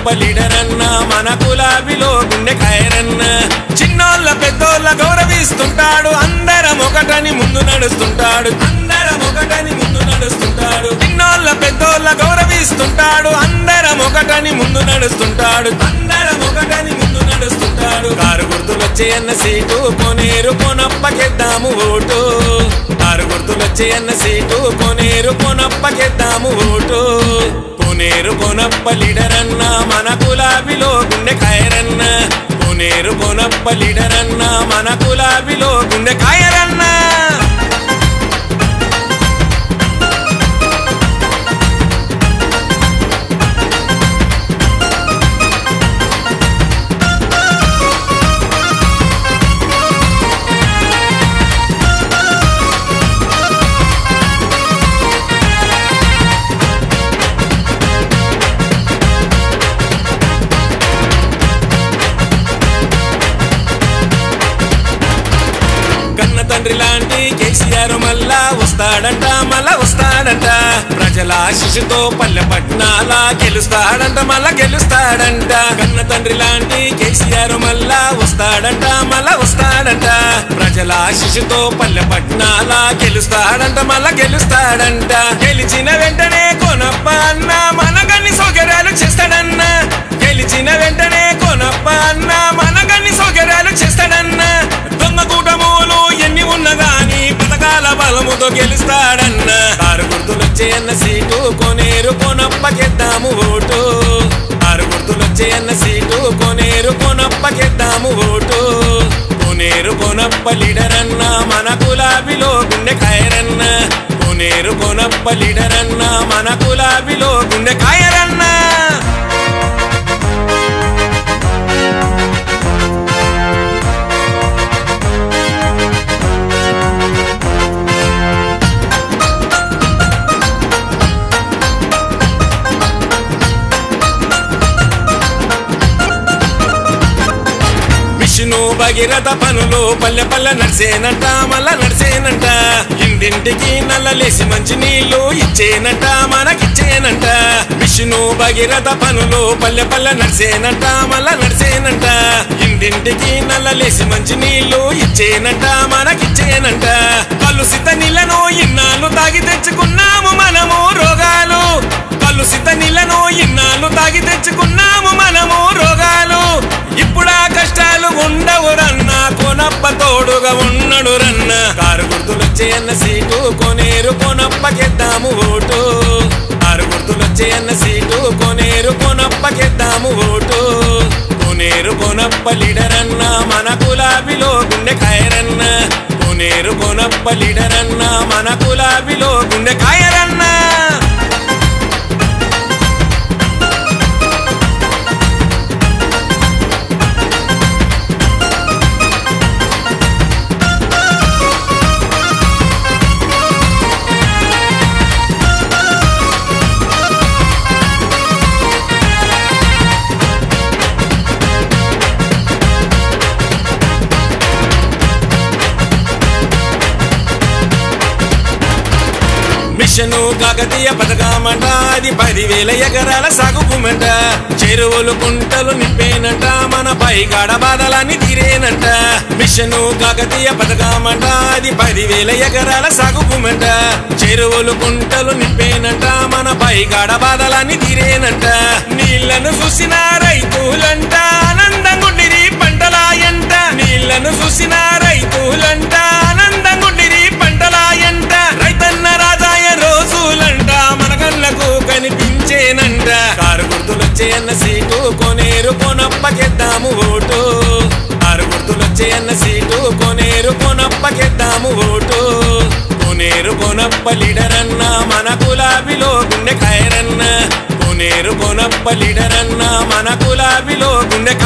కొనప్ప లీడరన్న మన గులాబీలో గుండె కాయరన్న చిన్నోళ్ళ పెద్దోళ్ళ గౌరవిస్తుంటాడు అందరం ఒకటని ముందు నడుస్తుంటాడు అందరం ఒకటని ముందు నడుస్తుంటాడు చిన్నోళ్ళ పెద్దోళ్ళ గౌరవిస్తుంటాడు అందరం ఒకటని ముందు నడుస్తుంటాడు అందరం ఒకటని ముందు నడుస్తుంటాడు కారు గుర్తులొచ్చే అన్న సీటు కొనేరు కొనప్పకెద్దాము ఓటు కారు గుర్తులొచ్చే అన్న సీటు కొనేరు కొనప్పకెద్దాము ఓటు కొనేరు కొనప్ప లీడరన్న మన గులాబీలో గుండె కాయరన్న కొనేరు కొనప్ప లీడరన్న మన గులాబీలో గుండె కాయరన్న కన్న తండ్రి లాంటి కేసీఆర్ మళ్ళా వస్తాడంట మళ్ళా వస్తాడంట ప్రజల ఆశిషుతో పల్లె పట్నాల గెలుస్తాడంట మళ్ళా గెలుస్తాడంట కన్న తండ్రి లాంటి కేసీఆర్ మళ్ళా వస్తాడంట మళ్ళా వస్తాడంట ప్రజల ఆశిషుతో పల్లె పట్నాల గెలుస్తాడంట మళ్ళా గెలుస్తాడంట గెలిచిన వెంటనే కొనప్ప అన్న మనగన్ని సౌకర్యాలు చేస్తాడన్న గెలిచిన వెంటనే కొనప్ప అన్న మనగన్ని సౌకర్యాలు చేస్తాడన్న దొంగ కూటములు ఎన్ని ఉన్నా గాని పథకాల బలముతో గెలుస్తాడన్న ఆరు గుర్తులొచ్చే అన్న సీటు కొనేరు కొనప్పకెద్దాము ఓటు ఆరు గుర్తులొచ్చే అన్న సీటు కొనేరు కొనప్పకెద్దాము ఓటు కొనేరు కొనప్ప లీడరన్న మన గులాబీలో గుండె కాయరన్న కొనేరు కొనప్ప లీడరన్న మన గులాబీలో గుండె కాయరన్న విష్ణు భగీరథ పనులు పల్లె పల్లె నడిసేనంట మళ్ళా నడిసేనంట ఇంటింటికి నల్లలేసి మంచి నీళ్లు ఇచ్చేనంట మనకిచ్చేనంట విష్ణు భగీరథ పనులు పల్లె పల్లె నడిసేనంట మళ్ళా నడిసేనంట ఇంటింటికి నల్లలేసి మంచి నీళ్లు ఇచ్చేనంట మనకిచ్చేనంట కలుషిత నీళ్లను ఇన్నాళ్ళు తాగి తెచ్చుకున్నాము మనము రోగాలు కలుషిత నీళ్లను ఇన్నాళ్ళు తాగి తెచ్చుకున్నాము మనము రోగాలు ఇప్పుడా కష్టాలు ఉండవు రన్న కొనప్ప తోడుగా ఉన్నడు రన్న కారు గుర్తులొచ్చే అన్న సీటు కొనేరు కొనప్పకెద్దాము ఓటు కారు గుర్తులొచ్చే అన్న సీటు కొనేరు కొనప్పకెద్దాము ఓటు కొనేరు కొనప్ప లీడరన్న మన గులాబీలో గుండె కాయరన్న కొనేరు కొనప్ప లీడరన్న మన గులాబీలో గుండె కాయరన్న మిషను కాకతీయ పథకమంట అది పదివేల ఎకరాల సాగు భూమంట చెరువులు కుంటలు నింపేనంట మన పైగాడ బాధలన్నీ తీరేనంట మిషను కాకతీయ పథకమంట అది పదివేల ఎకరాల సాగు భూమంట చెరువులు కుంటలు నింపేనంట మన పైగాడ బాధలన్నీ తీరేనంట నీళ్లను చూసిన రైతులంట ఆనందంగుండిరి పంటలాయంట నీళ్లను చూసిన రైతులంట ఆనందంగుండిరి పంటలాయంట రైతన్న రాజాయ రోజులంట మన కళ్ళకు కనిపించేనంట కారు గుర్తులొచ్చే అన్న సీటు కొనేరు కొనప్పకెద్దాము ఓటు కారు గుర్తులొచ్చే అన్న సీటు కొనేరు కొనప్పకెద్దాము ఓటు కొనేరు కొనప్ప లీడరన్న మన గులాబీలో గుండె కాయరన్న కొనేరు కొనప్ప లీడరన్న మన గులాబీలో గుండె